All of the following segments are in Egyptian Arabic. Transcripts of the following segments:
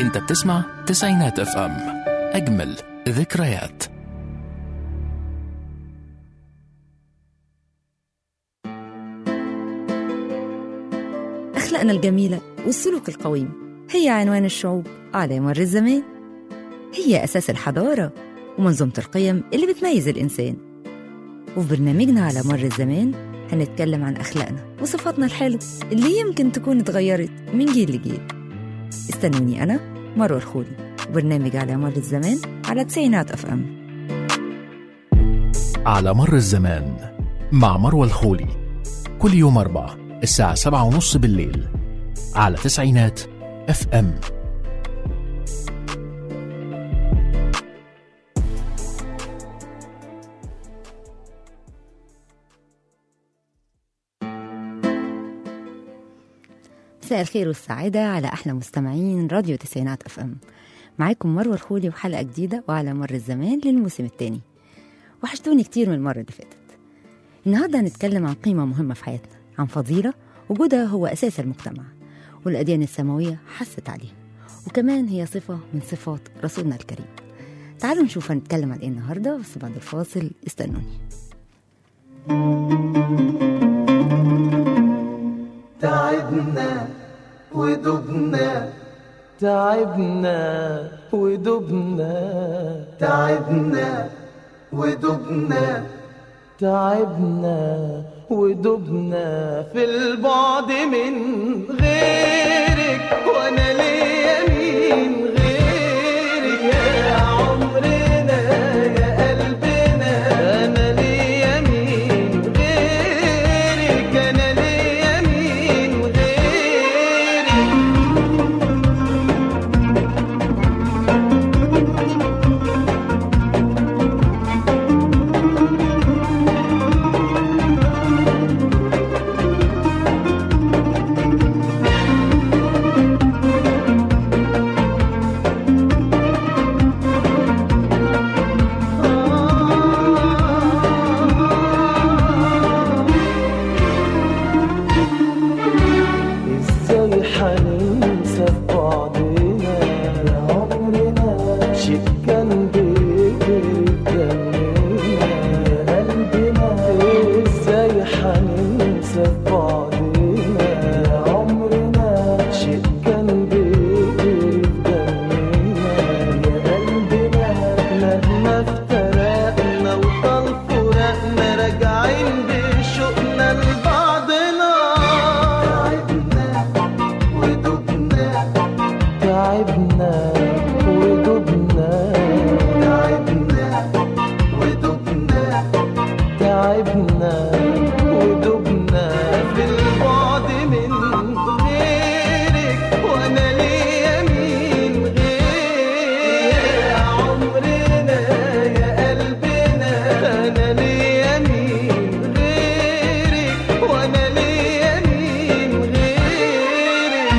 انت بتسمع تسعينات اف ام اجمل ذكريات أخلاقنا الجميلة والسلوك القويم هي عنوان الشعوب على مر الزمان هي أساس الحضارة ومنظومة القيم اللي بتميز الإنسان وفي برنامجنا على مر الزمان هنتكلم عن أخلاقنا وصفاتنا الحلوة اللي يمكن تكون اتغيرت من جيل لجيل استنوني أنا مروة الخولي وبرنامج على مر الزمان على تسعينات أف أم على مر الزمان مع مروى الخولي كل يوم أربعة الساعة سبعة ونص بالليل على تسعينات اف ام مساء الخير والسعادة على أحلى مستمعين راديو تسعينات أف أم معاكم مروة الخولي وحلقة جديدة وعلى مر الزمان للموسم الثاني وحشتوني كتير من المرة اللي فاتت النهاردة هنتكلم عن قيمة مهمة في حياتنا عن فضيلة وجودها هو أساس المجتمع والأديان السماوية حست عليها وكمان هي صفة من صفات رسولنا الكريم تعالوا نشوف هنتكلم عن إيه النهاردة بس بعد الفاصل استنوني تعبنا ودبنا تعبنا ودبنا تعبنا ودبنا تعبنا ودبنا في البعد من غيرك وانا ليا مين غيرك يا عمرنا يا قلبنا انا ليا مين غيرك انا ليا مين غيرك ازاي حننسى في بعضنا يا عمرنا شيء كان بيجري في دمنا يا قلبنا ازاي حننسى في بعضنا يا عمرنا شيء كان بيجري في دمنا يا قلبنا مهما افترقنا وطال فراقنا راجعين بشوقنا لبعضنا تعبنا ودبنا تعبنا ودبنا تعبنا ودبنا تعبنا ودبنا في البعد من غيرك وانا ليا مين غيرك يا عمرنا يا قلبنا انا ليا مين غيرك وانا ليا مين غيرك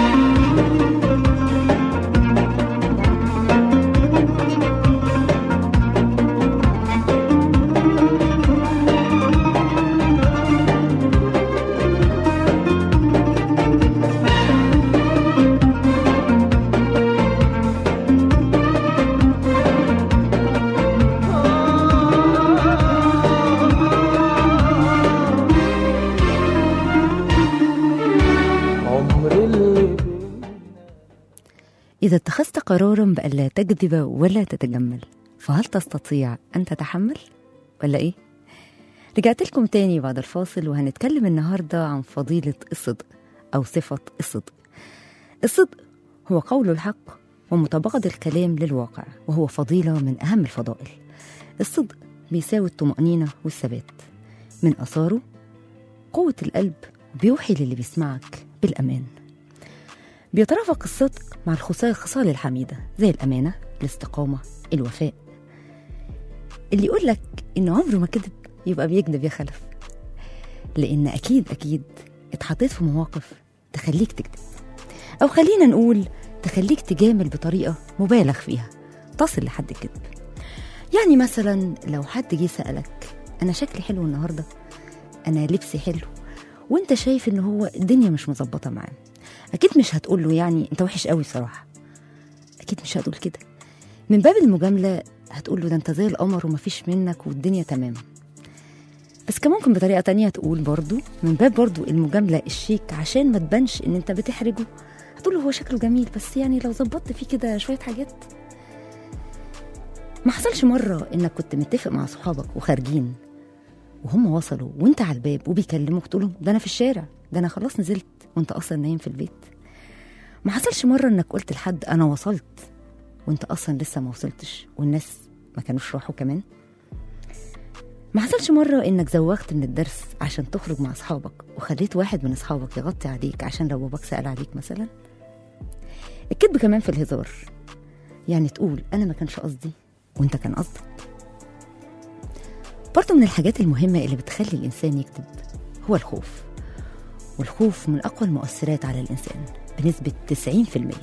عمر اللي بينا إذا اتخذت قرارا بألا تكذب ولا تتجمل فهل تستطيع أن تتحمل؟ ولا إيه؟ رجعت لكم تاني بعد الفاصل وهنتكلم النهاردة عن فضيلة الصدق أو صفة الصدق الصدق هو قول الحق ومطابقة الكلام للواقع وهو فضيلة من أهم الفضائل الصدق بيساوي الطمأنينة والثبات من أثاره قوة القلب بيوحي للي بيسمعك بالأمان بيترافق الصدق مع الخصال الخصال الحميدة زي الأمانة الاستقامة الوفاء اللي يقول لك إن عمره ما كذب يبقى بيكذب يا خلف لأن أكيد أكيد اتحطيت في مواقف تخليك تكذب أو خلينا نقول تخليك تجامل بطريقة مبالغ فيها تصل لحد الكذب يعني مثلا لو حد جه سألك أنا شكلي حلو النهاردة أنا لبسي حلو وانت شايف ان هو الدنيا مش مظبطه معاه اكيد مش هتقول له يعني انت وحش قوي صراحه اكيد مش هتقول كده من باب المجامله هتقول له ده انت زي القمر ومفيش منك والدنيا تمام بس كان ممكن بطريقه تانية تقول برضو من باب برضو المجامله الشيك عشان ما تبانش ان انت بتحرجه هتقول له هو شكله جميل بس يعني لو ظبطت فيه كده شويه حاجات ما حصلش مره انك كنت متفق مع صحابك وخارجين وهم وصلوا وانت على الباب وبيكلموك تقول لهم ده انا في الشارع ده انا خلاص نزلت وانت اصلا نايم في البيت ما حصلش مره انك قلت لحد انا وصلت وانت اصلا لسه ما وصلتش والناس ما كانوش راحوا كمان ما حصلش مرة إنك زوغت من الدرس عشان تخرج مع أصحابك وخليت واحد من أصحابك يغطي عليك عشان لو باباك سأل عليك مثلا الكذب كمان في الهزار يعني تقول أنا ما كانش قصدي وأنت كان قصدك برضه من الحاجات المهمة اللي بتخلي الإنسان يكذب هو الخوف والخوف من أقوى المؤثرات على الإنسان بنسبة 90%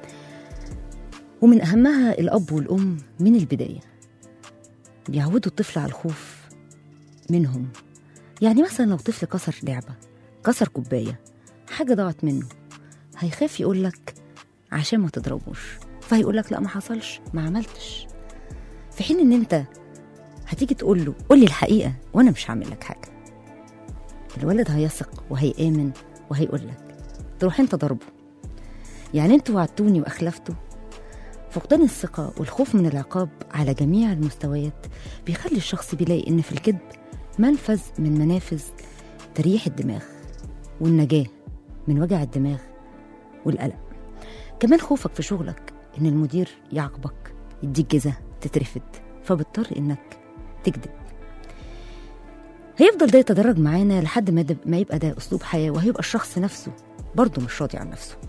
ومن أهمها الأب والأم من البداية بيعودوا الطفل على الخوف منهم يعني مثلا لو طفل كسر لعبة كسر كوباية حاجة ضاعت منه هيخاف يقولك عشان ما تضربوش فهيقولك لا ما حصلش ما عملتش في حين ان انت هتيجي تقول له قول لي الحقيقة وانا مش هعمل لك حاجة الولد هيثق وهيآمن وهيقول لك تروح انت ضربه يعني انتوا وعدتوني واخلفتوا فقدان الثقة والخوف من العقاب على جميع المستويات بيخلي الشخص بيلاقي إن في الكذب منفذ من منافذ تريح الدماغ والنجاة من وجع الدماغ والقلق كمان خوفك في شغلك إن المدير يعاقبك يديك جزا تترفد فبتضطر إنك تكذب هيفضل ده يتدرج معانا لحد ما, ما يبقى ده أسلوب حياة وهيبقى الشخص نفسه برضه مش راضي عن نفسه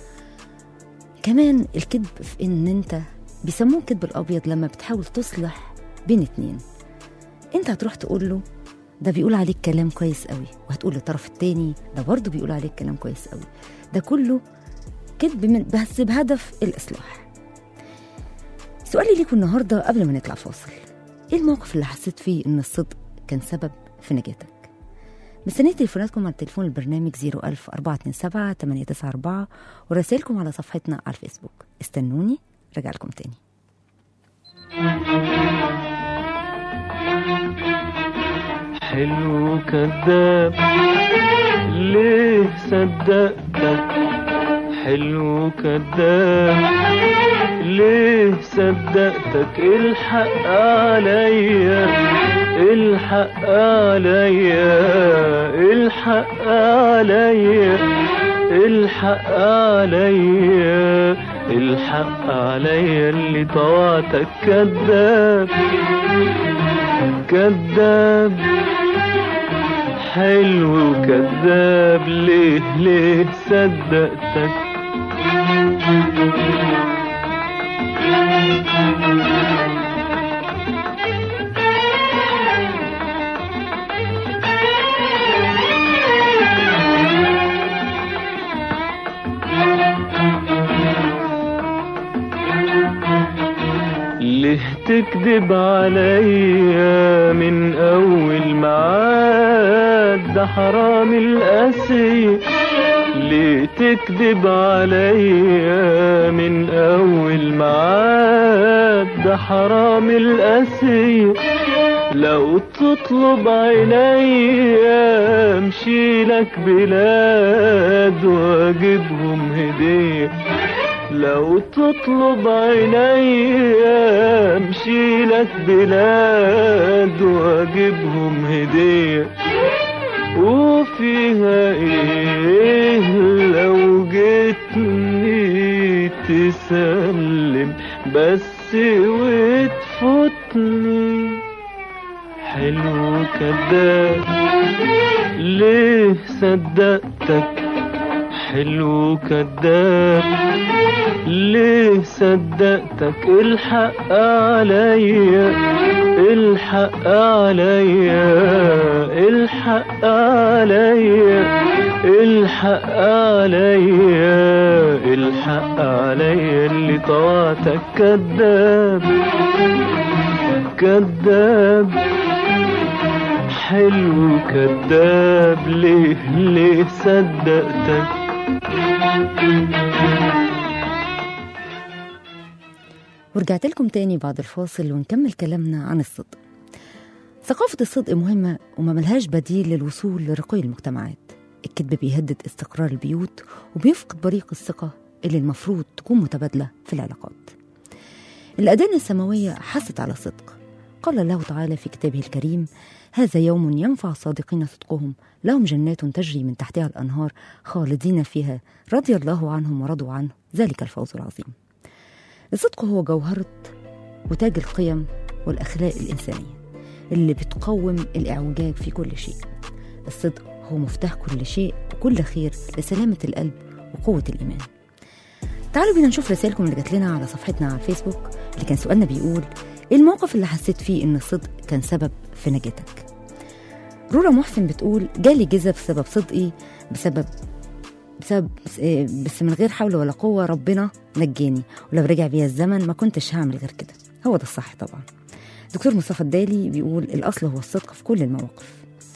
كمان الكذب في ان انت بيسموه الكذب الابيض لما بتحاول تصلح بين اتنين انت هتروح تقول له ده بيقول عليك كلام كويس قوي وهتقول للطرف التاني ده برضه بيقول عليك كلام كويس قوي ده كله كذب من بس بهدف الاصلاح سؤالي ليكم النهارده قبل ما نطلع فاصل ايه الموقف اللي حسيت فيه ان الصدق كان سبب في نجاتك مستنية تليفوناتكم على تليفون البرنامج 01000 427 894 ورسائلكم على صفحتنا على الفيسبوك استنوني رجع لكم تاني حلو كذاب ليه صدقتك حلو كذاب ليه صدقتك الحق عليا الحق عليا الحق عليا الحق عليا الحق عليا اللي طوعتك كذاب كذاب حلو كذاب ليه ليه صدقتك ليه تكذب عليا من اول معاد ده حرام القاسي ليه تكذب عليا من اول معاد ده حرام القاسي لو تطلب عينيا امشي لك بلاد واجيبهم هديه لو تطلب عينيا امشي لك بلاد واجيبهم هديه وفيها ايه لو جيتني تسلم بس وتفوتني حلو كذاب ليه صدقتك حلو كذاب ليه صدقتك الحق عليا الحق عليا الحق عليا الحق عليا الحق عليا اللي طوعتك كذاب كذاب حلو كذاب ليه ليه صدقتك ورجعت لكم تاني بعد الفاصل ونكمل كلامنا عن الصدق ثقافة الصدق مهمة وما ملهاش بديل للوصول لرقي المجتمعات الكذب بيهدد استقرار البيوت وبيفقد بريق الثقة اللي المفروض تكون متبادلة في العلاقات الأديان السماوية حثت على الصدق قال الله تعالى في كتابه الكريم هذا يوم ينفع الصادقين صدقهم لهم جنات تجري من تحتها الأنهار خالدين فيها رضي الله عنهم ورضوا عنه ذلك الفوز العظيم الصدق هو جوهرة وتاج القيم والأخلاق الإنسانية اللي بتقوم الإعوجاج في كل شيء الصدق هو مفتاح كل شيء وكل خير لسلامة القلب وقوة الإيمان تعالوا بينا نشوف رسائلكم اللي جات لنا على صفحتنا على الفيسبوك اللي كان سؤالنا بيقول ايه الموقف اللي حسيت فيه ان الصدق كان سبب في نجاتك رورا محسن بتقول جالي جزا بسبب صدقي بسبب بسبب بس من غير حول ولا قوة ربنا نجاني ولو رجع بيا الزمن ما كنتش هعمل غير كده هو ده الصح طبعا دكتور مصطفى الدالي بيقول الأصل هو الصدق في كل المواقف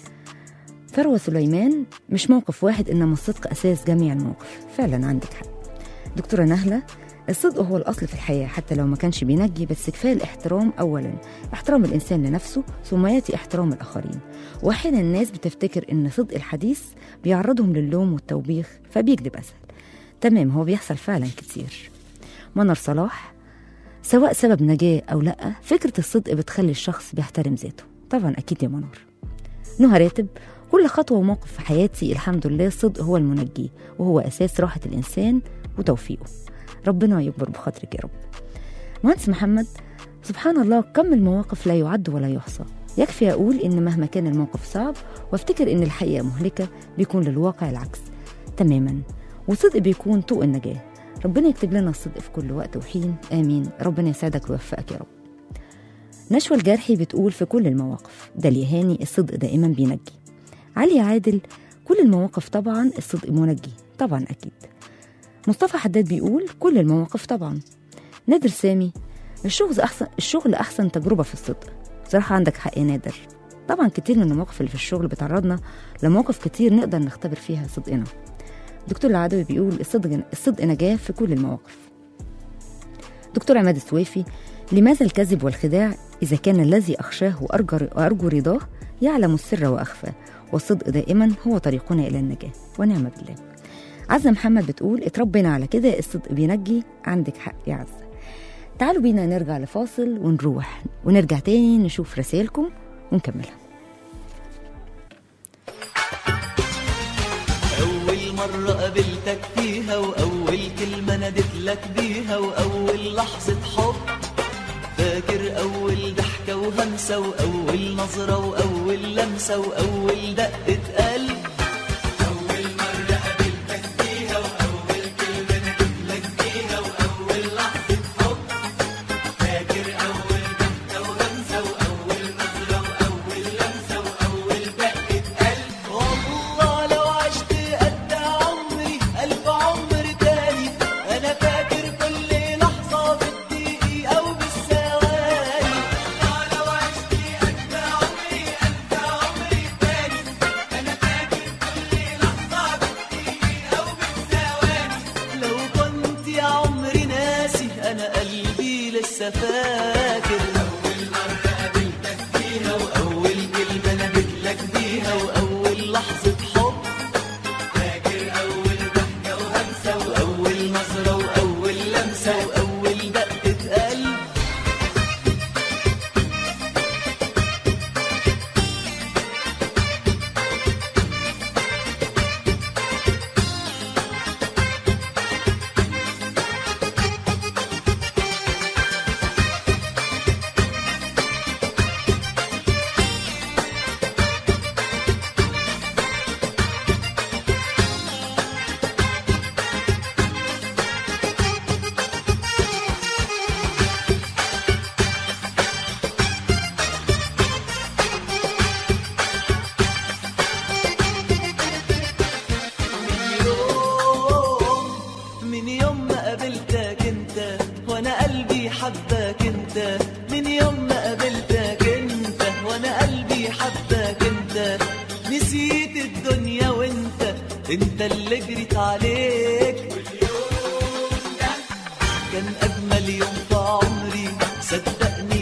ثروة سليمان مش موقف واحد إنما الصدق أساس جميع المواقف فعلا عندك حق دكتورة نهلة الصدق هو الأصل في الحياة حتى لو ما كانش بينجي بس كفاية الاحترام أولا احترام الإنسان لنفسه ثم يأتي احترام الآخرين وأحيانا الناس بتفتكر إن صدق الحديث بيعرضهم للوم والتوبيخ فبيكذب أسهل تمام هو بيحصل فعلا كتير منر صلاح سواء سبب نجاة أو لأ فكرة الصدق بتخلي الشخص بيحترم ذاته طبعا أكيد يا منور نهى راتب كل خطوة وموقف في حياتي الحمد لله الصدق هو المنجي وهو أساس راحة الإنسان وتوفيقه ربنا يكبر بخاطرك يا رب مهندس محمد سبحان الله كم المواقف لا يعد ولا يحصى يكفي أقول إن مهما كان الموقف صعب وافتكر إن الحقيقة مهلكة بيكون للواقع العكس تماما وصدق بيكون طوق النجاة ربنا يكتب لنا الصدق في كل وقت وحين آمين ربنا يسعدك ويوفقك يا رب نشوى الجرحي بتقول في كل المواقف ده اليهاني الصدق دائما بينجي علي عادل كل المواقف طبعا الصدق منجي طبعا أكيد مصطفى حداد بيقول كل المواقف طبعا نادر سامي الشغل أحسن الشغل أحسن تجربة في الصدق بصراحة عندك حق يا نادر طبعا كتير من المواقف اللي في الشغل بتعرضنا لمواقف كتير نقدر نختبر فيها صدقنا دكتور العدوي بيقول الصدق الصدق نجاة في كل المواقف دكتور عماد السويفي لماذا الكذب والخداع إذا كان الذي أخشاه وأرجو, وأرجو رضاه يعلم السر وأخفى والصدق دائما هو طريقنا إلى النجاة ونعم بالله عزة محمد بتقول اتربينا على كده الصدق بينجي عندك حق يا عزة تعالوا بينا نرجع لفاصل ونروح ونرجع تاني نشوف رسائلكم ونكملها أول مرة قابلتك فيها وأول كلمة نادت لك بيها وأول لحظة حب فاكر أول ضحكة وهمسة وأول نظرة وأول لمسة وأول دقة قلب أول مرة قابلتك فيها وأول كلمة نادت لك بيها وأول لحظة حب فاكر أول ضحكة وهمسة وأول نظرة وأول لمسة وأول دقة قلب والله لو عشت قد عمري ألف عمر تاني أنا فاكر كل لحظة بالدقيقة أو بالثواني والله لو عشت قد عمري ألف عمر تاني أنا فاكر كل لحظة بالدقيقة أو بالثواني لو كنت يا عمري ناسي أنا قلبي لسه فاكر أول مرة قابلتك فيها وأول كلمة نادت لك بيها وأول لحظة حب فاكر أول ضحكة وهمسة وأول نظرة وأول لمسة وأول دقة قلب يوم من يوم ما قابلتك انت وانا قلبي حبك انت من يوم ما قابلتك انت وانا قلبي حبك انت نسيت الدنيا وانت انت اللي جريت عليك واليوم ده كان اجمل يوم في عمري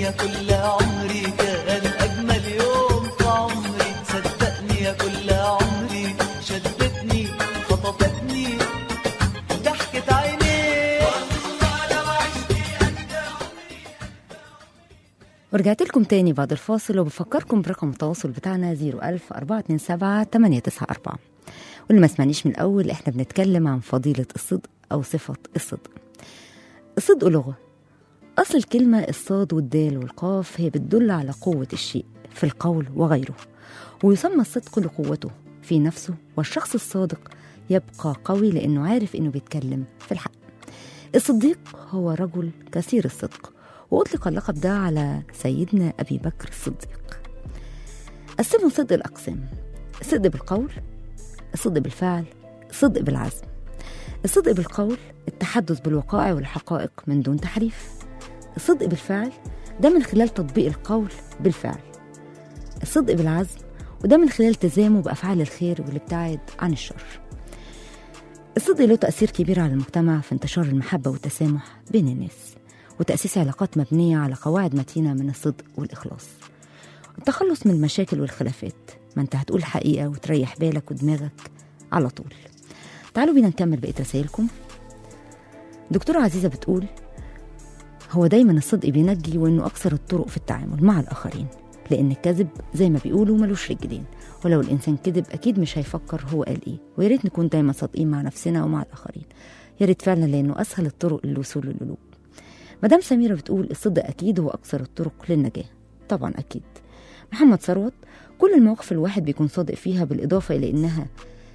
يا كل عمري كان أجمل يوم في عمري صدقني يا كل عمري شدتني خطفتني ضحكة عيني والله لو عشت ورجعت لكم تاني بعد الفاصل وبفكركم برقم التواصل بتاعنا 01000 427 894 واللي ما سمعنيش من الأول احنا بنتكلم عن فضيلة الصدق أو صفة الصدق الصدق لغة أصل الكلمة الصاد والدال والقاف هي بتدل على قوة الشيء في القول وغيره ويسمى الصدق لقوته في نفسه والشخص الصادق يبقى قوي لأنه عارف إنه بيتكلم في الحق الصديق هو رجل كثير الصدق وأطلق اللقب ده على سيدنا أبي بكر الصديق قسموا صدق الأقسام الصدق بالقول الصدق بالفعل الصدق بالعزم الصدق بالقول التحدث بالوقائع والحقائق من دون تحريف الصدق بالفعل ده من خلال تطبيق القول بالفعل الصدق بالعزم وده من خلال التزامه بأفعال الخير والابتعاد عن الشر الصدق له تأثير كبير على المجتمع في انتشار المحبة والتسامح بين الناس وتأسيس علاقات مبنية على قواعد متينة من الصدق والإخلاص التخلص من المشاكل والخلافات ما انت هتقول الحقيقة وتريح بالك ودماغك على طول تعالوا بينا نكمل بقية رسائلكم دكتورة عزيزة بتقول هو دايما الصدق بينجي وانه اكثر الطرق في التعامل مع الاخرين لان الكذب زي ما بيقولوا ملوش رجلين ولو الانسان كذب اكيد مش هيفكر هو قال ايه ويا ريت نكون دايما صادقين مع نفسنا ومع الاخرين يا ريت فعلا لانه اسهل الطرق للوصول للقلوب مدام سميرة بتقول الصدق اكيد هو اكثر الطرق للنجاة طبعا اكيد محمد ثروت كل المواقف الواحد بيكون صادق فيها بالاضافة الى انها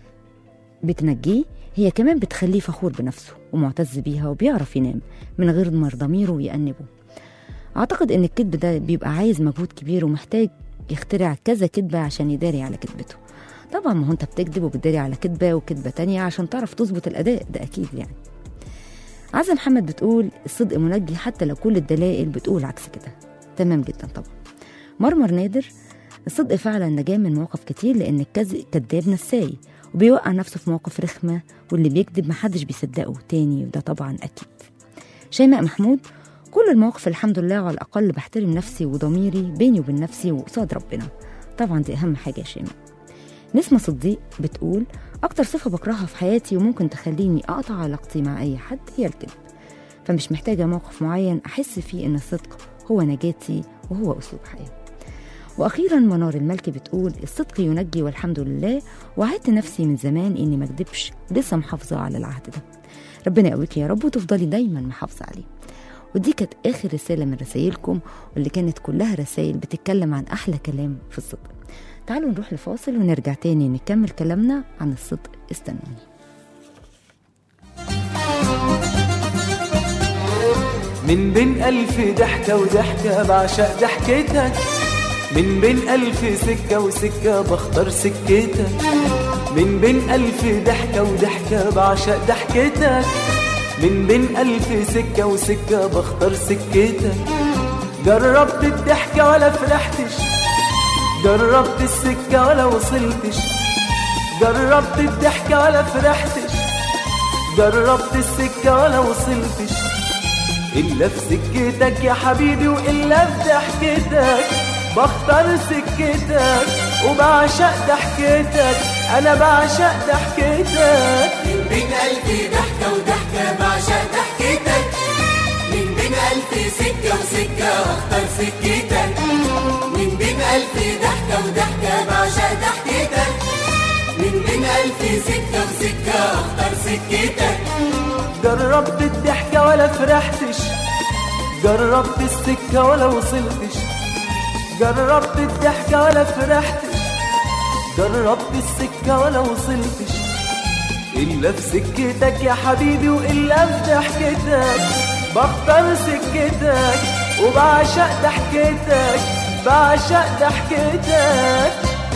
بتنجيه هي كمان بتخليه فخور بنفسه ومعتز بيها وبيعرف ينام من غير ما ضميره يأنبه أعتقد إن الكذب ده بيبقى عايز مجهود كبير ومحتاج يخترع كذا كذبة عشان يداري على كذبته طبعا ما هو انت بتكذب وبتداري على كذبة وكذبة تانية عشان تعرف تظبط الأداء ده أكيد يعني عزة محمد بتقول الصدق منجي حتى لو كل الدلائل بتقول عكس كده تمام جدا طبعا مرمر نادر الصدق فعلا نجاة من مواقف كتير لأن الكذب كذاب نساي وبيوقع نفسه في مواقف رخمة واللي بيكذب محدش بيصدقه تاني وده طبعا أكيد شيماء محمود كل المواقف الحمد لله على الأقل بحترم نفسي وضميري بيني وبين نفسي وقصاد ربنا طبعا دي أهم حاجة يا شيماء نسمة صديق بتقول أكتر صفة بكرهها في حياتي وممكن تخليني أقطع علاقتي مع أي حد هي الكذب فمش محتاجة موقف معين أحس فيه إن الصدق هو نجاتي وهو أسلوب حياة واخيرا منار الملكي بتقول الصدق ينجي والحمد لله وعدت نفسي من زمان اني ما اكدبش لسه محافظه على العهد ده ربنا يقويك يا رب وتفضلي دايما محافظه عليه ودي كانت اخر رساله من رسائلكم واللي كانت كلها رسائل بتتكلم عن احلى كلام في الصدق تعالوا نروح لفاصل ونرجع تاني نكمل كلامنا عن الصدق استنوني من بين ألف ضحكة وضحكة بعشق ضحكتك من بين ألف سكة وسكة بختار سكتك من بين ألف ضحكة وضحكة بعشق ضحكتك من بين ألف سكة وسكة بختار سكتك جربت الضحكة ولا فرحتش جربت السكة ولا وصلتش جربت الضحكة ولا فرحتش جربت السكة ولا وصلتش إلا في سكتك يا حبيبي وإلا في ضحكتك بختار سكتك وبعشق ضحكتك أنا بعشق ضحكتك من بين ألف ضحكة وضحكة بعشق ضحكتك من بين ألف سكة وسكة واختار سكتك من بين ألف ضحكة وضحكة بعشق ضحكتك من بين ألف سكة وسكة واختار سكتك جربت الضحكة ولا فرحتش جربت السكة ولا وصلتش جربت الضحكة ولا فرحتش جربت السكة ولا وصلتش إلا في سكتك يا حبيبي وإلا في ضحكتك بختار سكتك وبعشق ضحكتك بعشق ضحكتك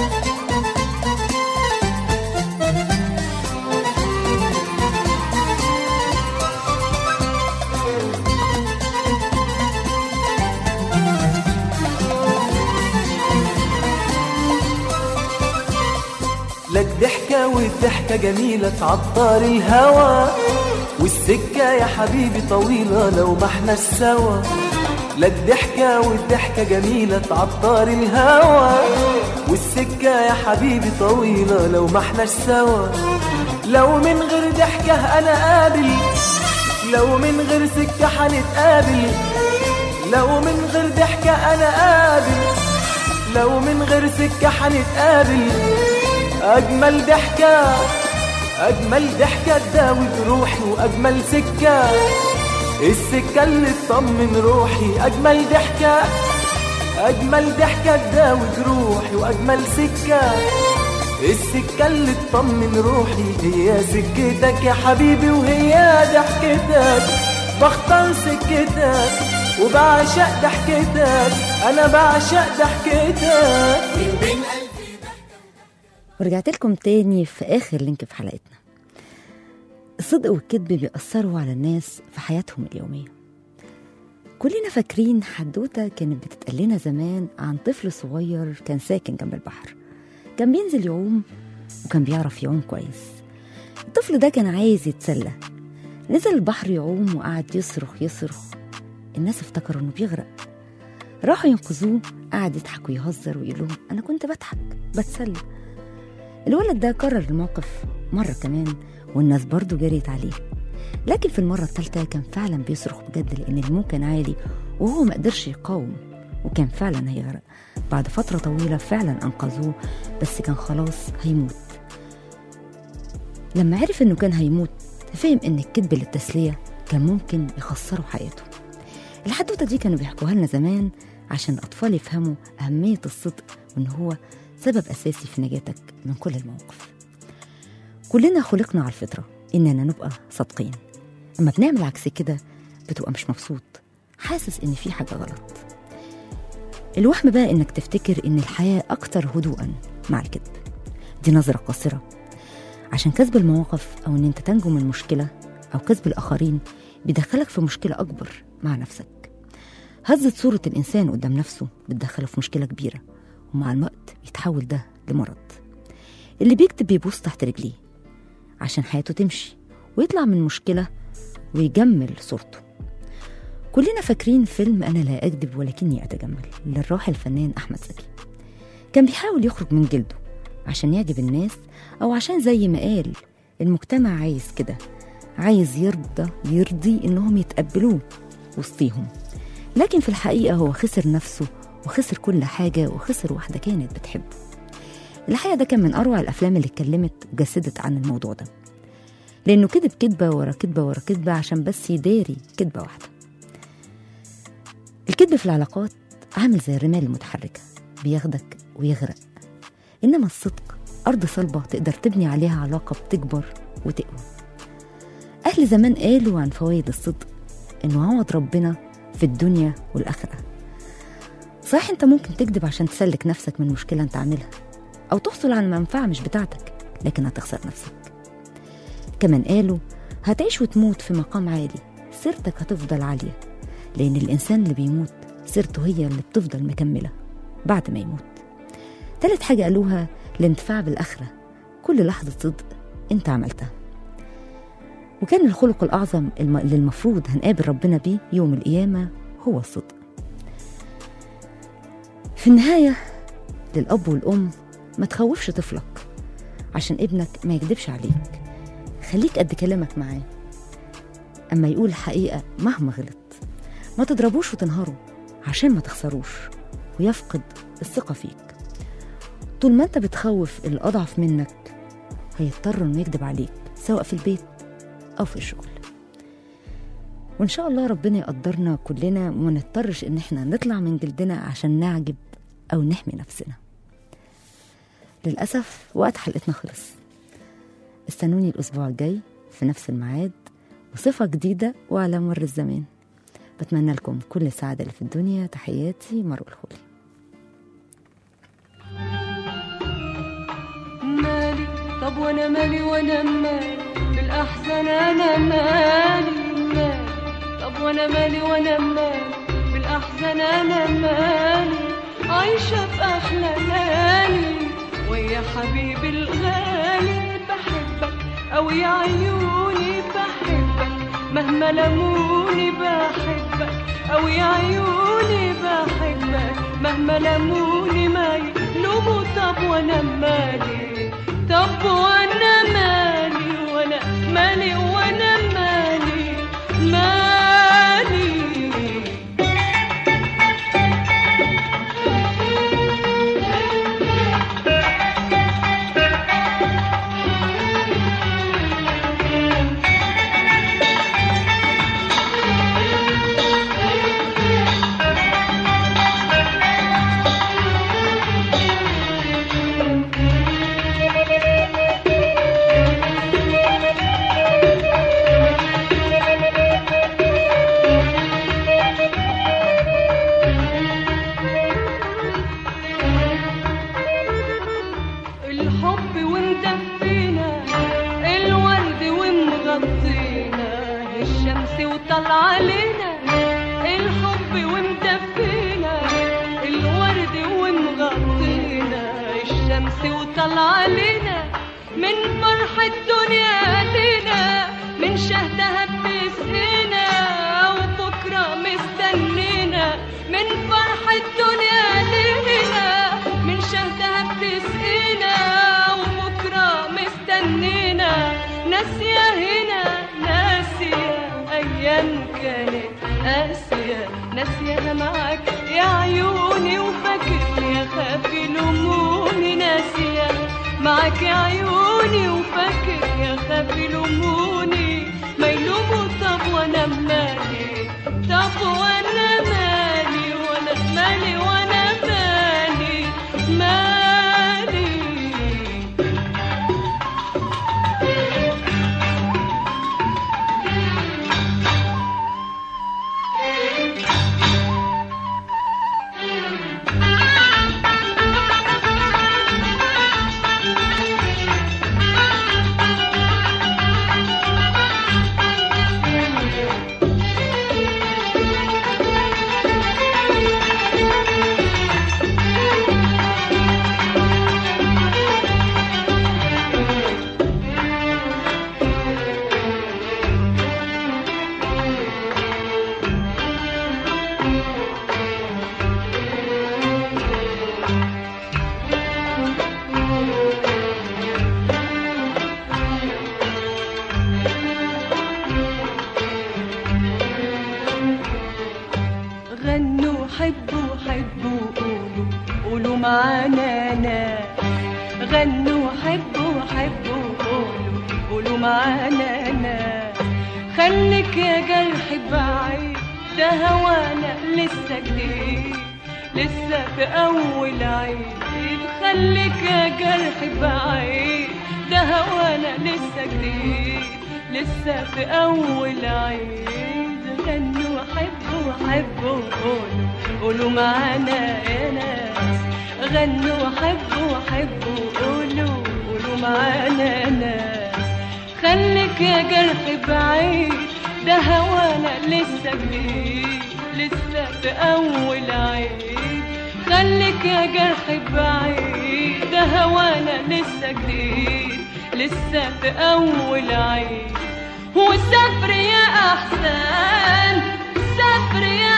لا الضحكة والضحكة جميلة تعطر الهوى والسكة يا حبيبي طويلة لو ما احنا سوا لا الضحكة والضحكة جميلة تعطر الهوى والسكة يا حبيبي طويلة لو ما احناش سوا لو من غير ضحكة أنا قابل لو من غير سكة هنتقابل لو من غير ضحكة أنا قابل لو من غير سكة هنتقابل أجمل ضحكة أجمل ضحكة تداوي جروحي وأجمل سكة السكة اللي تطمن روحي أجمل ضحكة أجمل ضحكة تداوي جروحي وأجمل سكة السكة اللي تطمن روحي هي سكتك يا حبيبي وهي ضحكتك بختار سكتك وبعشق ضحكتك أنا بعشق ضحكتك من بين ألف ضحكة ورجعت لكم تاني في آخر لينك في حلقتنا الصدق والكذب بيأثروا على الناس في حياتهم اليومية كلنا فاكرين حدوتة كانت بتتقال لنا زمان عن طفل صغير كان ساكن جنب البحر كان بينزل يعوم وكان بيعرف يعوم كويس الطفل ده كان عايز يتسلى نزل البحر يعوم وقعد يصرخ يصرخ الناس افتكروا انه بيغرق راحوا ينقذوه قعد يضحك ويهزر ويقول لهم انا كنت بضحك بتسلى الولد ده كرر الموقف مرة كمان والناس برضو جريت عليه لكن في المرة الثالثة كان فعلا بيصرخ بجد لأن الموج كان عالي وهو ما قدرش يقاوم وكان فعلا هيغرق بعد فترة طويلة فعلا أنقذوه بس كان خلاص هيموت لما عرف إنه كان هيموت فهم إن الكذب للتسلية كان ممكن يخسره حياته الحدوتة دي كانوا بيحكوها لنا زمان عشان الأطفال يفهموا أهمية الصدق وإن هو سبب أساسي في نجاتك من كل المواقف كلنا خلقنا على الفطرة إننا نبقى صادقين أما بنعمل عكس كده بتبقى مش مبسوط حاسس إن في حاجة غلط الوهم بقى إنك تفتكر إن الحياة أكتر هدوءا مع الكذب دي نظرة قاصرة عشان كسب المواقف أو إن أنت تنجو من مشكلة أو كسب الآخرين بيدخلك في مشكلة أكبر مع نفسك هزة صورة الإنسان قدام نفسه بتدخله في مشكلة كبيرة ومع الوقت يتحول ده لمرض اللي بيكتب بيبص تحت رجليه عشان حياته تمشي ويطلع من مشكلة ويجمل صورته كلنا فاكرين فيلم أنا لا أكذب ولكني أتجمل للراحل الفنان أحمد زكي كان بيحاول يخرج من جلده عشان يعجب الناس أو عشان زي ما قال المجتمع عايز كده عايز يرضى يرضي إنهم يتقبلوه وسطيهم لكن في الحقيقة هو خسر نفسه وخسر كل حاجة وخسر واحدة كانت بتحبه الحقيقة ده كان من أروع الأفلام اللي اتكلمت وجسدت عن الموضوع ده لأنه كذب كدبة ورا كدبة ورا كدبة عشان بس يداري كدبة واحدة الكذب في العلاقات عامل زي الرمال المتحركة بياخدك ويغرق إنما الصدق أرض صلبة تقدر تبني عليها علاقة بتكبر وتقوى أهل زمان قالوا عن فوائد الصدق إنه عوض ربنا في الدنيا والآخرة صحيح أنت ممكن تكذب عشان تسلك نفسك من مشكلة أنت عاملها أو تحصل على منفعة مش بتاعتك لكن هتخسر نفسك كمان قالوا هتعيش وتموت في مقام عالي سيرتك هتفضل عالية لأن الإنسان اللي بيموت سيرته هي اللي بتفضل مكملة بعد ما يموت تالت حاجة قالوها الانتفاع بالآخرة كل لحظة صدق أنت عملتها وكان الخلق الأعظم الم- اللي المفروض هنقابل ربنا بيه يوم القيامة هو الصدق في النهاية للأب والأم ما تخوفش طفلك عشان ابنك ما يكذبش عليك خليك قد كلامك معاه أما يقول الحقيقة مهما غلط ما تضربوش وتنهره عشان ما تخسروش ويفقد الثقة فيك طول ما انت بتخوف الأضعف منك هيضطر انه يكذب عليك سواء في البيت أو في الشغل وإن شاء الله ربنا يقدرنا كلنا وما نضطرش إن احنا نطلع من جلدنا عشان نعجب أو نحمي نفسنا للأسف وقت حلقتنا خلص استنوني الأسبوع الجاي في نفس الميعاد وصفة جديدة وعلى مر الزمان بتمنى لكم كل السعادة اللي في الدنيا تحياتي مروة الخولي مالي طب وانا مالي وانا مالي بالاحزان انا مالي مالي طب وانا مالي وانا مالي بالاحزان انا مالي عايشه في احلى ليالي ويا حبيبي الغالي بحبك أو يا عيوني بحبك مهما لموني بحبك أو يا عيوني بحبك مهما لموني ما يلوموا طب وأنا مالي طب وأنا مالي وأنا مالي وأنا مالي مالي الحب ومدفينا الورد ومغطينا الشمس وطلع علينا الحب ومدفينا الورد ومغطينا الشمس وطلع علينا من فرح الدنيا لينا من شهدها بتسقينا وبكرة مستنينا من فرح الدنيا لينا من شهدها بتسقينا وبكرة مستنينا ناسية هنا ناسية أيام كانت قاسية ناسية معاك يا عيوني وفاكر يا خافي لموني ناسية معاك يا عيوني وفاكر يا خافي لموني ما يلوموا طب وانا مالي طب وانا مالي وانا مالي وانا مالي مالي غنوا حبوا حبوا قولوا قولوا معانا ناس غنوا حبوا حبوا قولوا قولوا معانا ناس خليك يا جرح بعيد ده هوانا لسه جديد لسه في أول عيد خليك يا جرح بعيد ده هوانا لسه جديد لسه في أول عيد غنوا حبوا حبوا قولوا قولوا معانا يا ناس غنوا حبوا حبوا قولوا قولوا معانا يا ناس خليك يا جرح بعيد ده هوانا لسه جديد لسه في أول عيد خليك يا جرح بعيد ده هوانا لسه جديد لسه في أول عيد وسافر يا أحسن سافر يا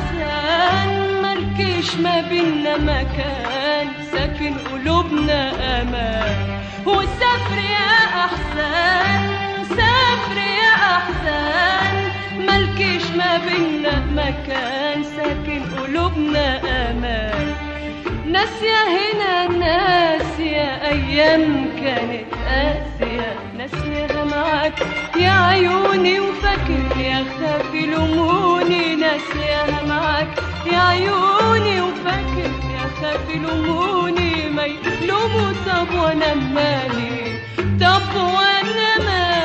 أحسن ملكيش ما بينا مكان ساكن قلوبنا أمان وسافر يا أحسن سافر يا أحسن ملكيش ما بينا مكان ساكن قلوبنا أمان ناسية هنا ناسية أيام كانت قاسية ناسية معاك يا عيوني وفاكر يا خافي لموني ناسية معاك يا عيوني وفاكر يا خافي لموني ما يلوموا طب وانا مالي طب وانا مالي